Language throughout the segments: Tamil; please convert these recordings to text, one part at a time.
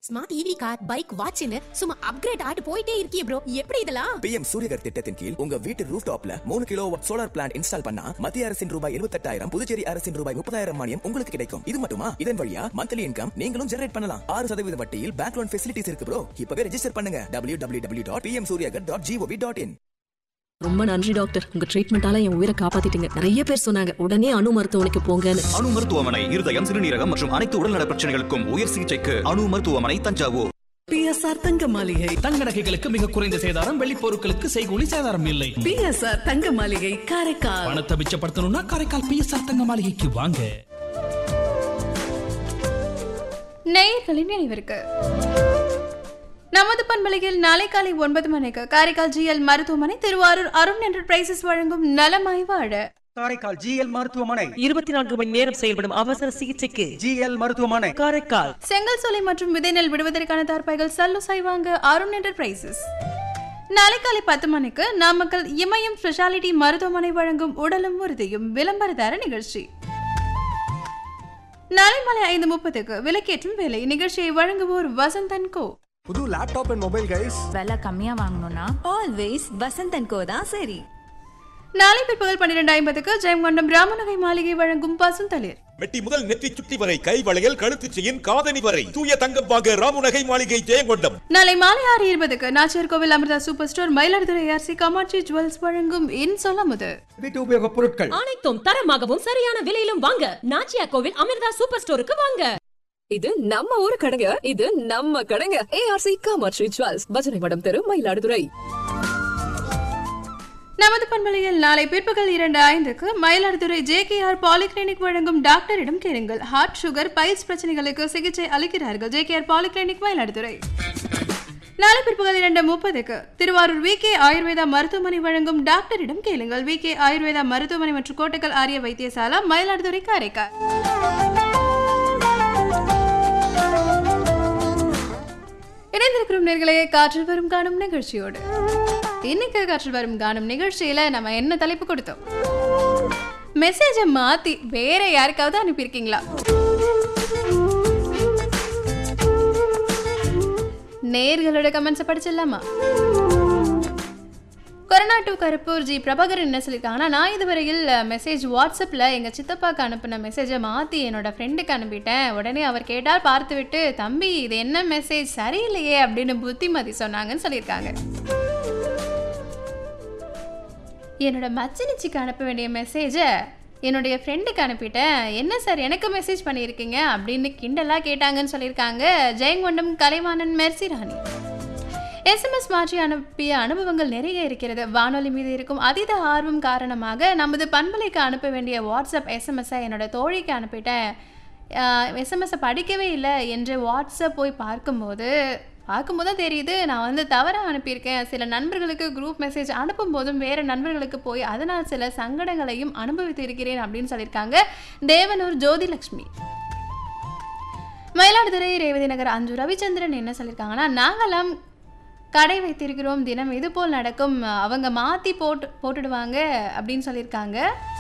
ஸ்மார்ட் ஈவி கார் பைக் வாட்ச்னு சும்மா அப்கிரேட் ஆட்டு போயிட்டே இருக்கியே ப்ரோ எப்படி இதெல்லாம் பிஎம் சூரியகர் திட்டத்தின் கீழ் உங்க வீட்டு ரூஃப் டாப்ல மூணு கிலோ சோலார் பிளான்ட் இன்ஸ்டால் பண்ணா மத்திய அரசின் ரூபாய் எழுபத்தெட்டாயிரம் புதுச்சேரி அரசின் ரூபாய் முப்பதாயிரம் மானியம் உங்களுக்கு கிடைக்கும் இது மட்டுமா இதன் வழியா மந்த்லி இன்கம் நீங்களும் ஜெனரேட் பண்ணலாம் ஆறு சதவீத வட்டியில் பேங்க் லோன் ஃபெசிலிட்டிஸ் இருக்கு ப்ரோ இப்பவே ரெஜிஸ்டர் பண்ணுங்க W W W dot PM Suryaghar dot GOV dot IN ரொம்ப நன்றி டாக்டர் உங்க ட்ரீட்மெண்டால என் உயிரை காப்பாத்திட்டீங்க நிறைய பேர் சொன்னாங்க உடனே அணு மருத்துவமனைக்கு போங்கன்னு அணு மருத்துவமனை இருதயம் சிறுநீரகம் மற்றும் அனைத்து உடல்நல பிரச்சனைகளுக்கும் உயர் சிகிச்சைக்கு அணு மருத்துவமனை தஞ்சாவூர் பிஎஸ்ஆர் தங்க மாளிகை தங்க நகைகளுக்கு மிக குறைந்த சேதாரம் வெள்ளி பொருட்களுக்கு செய்கூலி சேதாரம் இல்லை பிஎஸ்ஆர் தங்க மாளிகை காரைக்கால் பணத்தை மிச்சப்படுத்தணும்னா காரைக்கால் பிஎஸ்ஆர் தங்க மாளிகைக்கு வாங்க நேயர்களின் நினைவிற்கு நமது பண்பலையில் நாளை காலை ஒன்பது மணிக்கு காரைக்கால் ஜிஎல் மருத்துவமனை திருவாரூர் அருண் என்டர்பிரைசஸ் வழங்கும் நலமாய் வாழ காரைக்கால் ஜிஎல் மருத்துவமனை இருபத்தி நான்கு மணி நேரம் செயல்படும் அவசர சிகிச்சைக்கு ஜிஎல் மருத்துவமனை காரைக்கால் செங்கல் சோலை மற்றும் விதைநெல் விடுவதற்கான தார்ப்பாய்கள் சல்லு சாய்வாங்க அருண் என்டர்பிரைசஸ் நாளை காலை பத்து மணிக்கு நாமக்கல் இமயம் ஸ்பெஷாலிட்டி மருத்துவமனை வழங்கும் உடலும் உறுதியும் விளம்பரதார நிகழ்ச்சி நாளை மாலை ஐந்து முப்பதுக்கு விலக்கேற்றும் வேலை நிகழ்ச்சியை வழங்குவோர் வசந்தன் கோ புது லேப்டாப் அண்ட் மொபைல் கைஸ் விலை கம்மியா வாங்கணும்னா ஆல்வேஸ் வசந்தன் கோ தான் சரி நாளை பிற்பகல் பன்னிரண்டு ஐம்பதுக்கு ஜெயங்கொண்டம் ராமநகை மாளிகை வழங்கும் பசுந்தளிர் மெட்டி முதல் நெற்றி சுட்டி வரை கை வளையல் கழுத்து செயின் காதணி வரை தூய தங்கம் வாங்க ராமுநகை மாளிகை ஜெயங்கொண்டம் நாளை மாலை ஆறு இருபதுக்கு Nachiyar Koil Amrita super store Mayiladuthurai RC Kamatchi jewels வழங்கும் இன் சொல்லமுது வீட்டு உபயோக பொருட்கள் அனைத்தும் தரமாகவும் சரியான விலையிலும் வாங்க நாச்சியா கோவில் அமிர்தா சூப்பர் ஸ்டோருக்கு வாங்க இது நம்ம ஊரு கடைங்க இது நம்ம கடைங்க ஏஆர்சி காமாட்சி ஜுவல்ஸ் பஜனை மடம் தெரு மயிலாடுதுறை நமது பண்பலையில் நாளை பிற்பகல் இரண்டு ஐந்துக்கு மயிலாடுதுறை ஜேகேஆர் பாலிகிளினிக் வழங்கும் டாக்டரிடம் கேளுங்கள் ஹார்ட் சுகர் பைல்ஸ் பிரச்சனைகளுக்கு சிகிச்சை அளிக்கிறார்கள் ஜேகேஆர் பாலிகிளினிக் மயிலாடுதுறை நாளை பிற்பகல் இரண்டு முப்பதுக்கு திருவாரூர் வி கே ஆயுர்வேதா மருத்துவமனை வழங்கும் டாக்டரிடம் கேளுங்கள் வி கே ஆயுர்வேதா மருத்துவமனை மற்றும் கோட்டக்கல் ஆரிய வைத்தியசாலா மயிலாடுதுறை காரைக்கால் இணைந்திருக்கிறோம் நேர்களே காற்றில் வரும் காணும் நிகழ்ச்சியோடு இன்னைக்கு காற்றில் வரும் காணும் நிகழ்ச்சியில நம்ம என்ன தலைப்பு கொடுத்தோம் மெசேஜை மாத்தி வேற யாருக்காவது அனுப்பியிருக்கீங்களா நேர்களோட கமெண்ட்ஸை படிச்சிடலாமா கொரோனா டு கருப்பூர் ஜி பிரபாகரன் என்ன சொல்லியிருக்காங்கன்னா நான் இதுவரையில் மெசேஜ் வாட்ஸ்அப்பில் எங்கள் சித்தப்பாக்கு அனுப்பின மெசேஜை மாற்றி என்னோட ஃப்ரெண்டுக்கு அனுப்பிட்டேன் உடனே அவர் கேட்டால் பார்த்து விட்டு தம்பி இது என்ன மெசேஜ் சரியில்லையே அப்படின்னு புத்திமதி சொன்னாங்கன்னு சொல்லியிருக்காங்க என்னோட மச்சினிச்சிக்கு அனுப்ப வேண்டிய மெசேஜை என்னுடைய ஃப்ரெண்டுக்கு அனுப்பிட்டேன் என்ன சார் எனக்கு மெசேஜ் பண்ணியிருக்கீங்க அப்படின்னு கிண்டலாக கேட்டாங்கன்னு சொல்லியிருக்காங்க ஜெயங்கொண்டம் கலைவாணன் மெர்சி ராணி எஸ்எம்எஸ் மாற்றி அனுப்பிய அனுபவங்கள் நிறைய இருக்கிறது வானொலி மீது இருக்கும் அதீத ஆர்வம் காரணமாக நமது பண்பலைக்கு அனுப்ப வேண்டிய வாட்ஸ்அப் எஸ்எம்எஸ்ஸை என்னோட தோழிக்கு அனுப்பிட்டேன் எஸ்எம்எஸ்ஸை படிக்கவே இல்லை என்று வாட்ஸ்அப் போய் பார்க்கும்போது பார்க்கும்போது தான் தெரியுது நான் வந்து தவறாக அனுப்பியிருக்கேன் சில நண்பர்களுக்கு குரூப் மெசேஜ் அனுப்பும் போதும் வேறு நண்பர்களுக்கு போய் அதனால் சில சங்கடங்களையும் அனுபவித்து இருக்கிறேன் அப்படின்னு சொல்லியிருக்காங்க தேவனூர் ஜோதிலக்ஷ்மி மயிலாடுதுறை ரேவதி நகர் அஞ்சு ரவிச்சந்திரன் என்ன சொல்லியிருக்காங்கன்னா நாங்களாம் கடை வைத்திருக்கிறோம் தினம் இது போல் நடக்கும் அவங்க மாற்றி போட்டு போட்டுடுவாங்க அப்படின்னு சொல்லியிருக்காங்க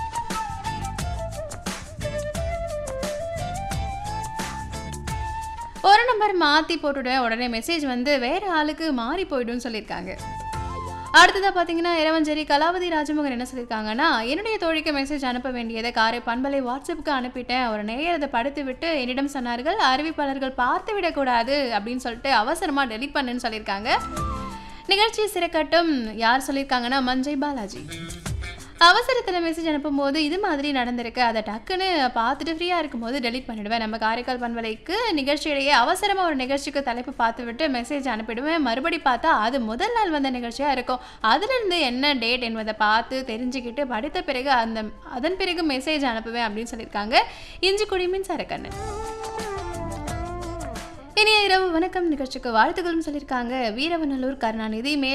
ஒரு நம்பர் மாற்றி போட்டுடுவேன் உடனே மெசேஜ் வந்து வேறு ஆளுக்கு மாறி போயிடும்னு சொல்லியிருக்காங்க அடுத்ததாக பார்த்தீங்கன்னா இரவஞ்சேரி கலாவதி ராஜமோகன் என்ன சொல்லியிருக்காங்கன்னா என்னுடைய தோழிக்கு மெசேஜ் அனுப்ப வேண்டியதை காரை பண்பலை வாட்ஸ்அப்புக்கு அனுப்பிட்டேன் ஒரு நேரம் அதை படுத்து விட்டு என்னிடம் சொன்னார்கள் அறிவிப்பாளர்கள் பார்த்து விடக்கூடாது அப்படின்னு சொல்லிட்டு அவசரமாக டெலிட் பண்ணுன்னு சொல்லியிருக்காங்க நிகழ்ச்சி சிறக்கட்டும் யார் சொல்லியிருக்காங்கன்னா மஞ்சை பாலாஜி அவசரத்தில் மெசேஜ் அனுப்பும்போது இது மாதிரி நடந்திருக்கு அதை டக்குன்னு பார்த்துட்டு ஃப்ரீயாக இருக்கும்போது டெலிட் பண்ணிவிடுவேன் நம்ம காரைக்கால் பண்பலைக்கு நிகழ்ச்சியிடையே அவசரமாக ஒரு நிகழ்ச்சிக்கு தலைப்பு பார்த்து விட்டு மெசேஜ் அனுப்பிடுவேன் மறுபடி பார்த்தா அது முதல் நாள் வந்த நிகழ்ச்சியாக இருக்கும் அதுலேருந்து என்ன டேட் என்பதை பார்த்து தெரிஞ்சுக்கிட்டு படித்த பிறகு அந்த அதன் பிறகு மெசேஜ் அனுப்புவேன் அப்படின்னு சொல்லியிருக்காங்க இஞ்சி குடிமின் சரக்கண்ணன் இனிய இரவு வணக்கம் நிகழ்ச்சிக்கு வாழ்த்துக்களும் சொல்லியிருக்காங்க வீரவநல்லூர் கருணாநிதி மே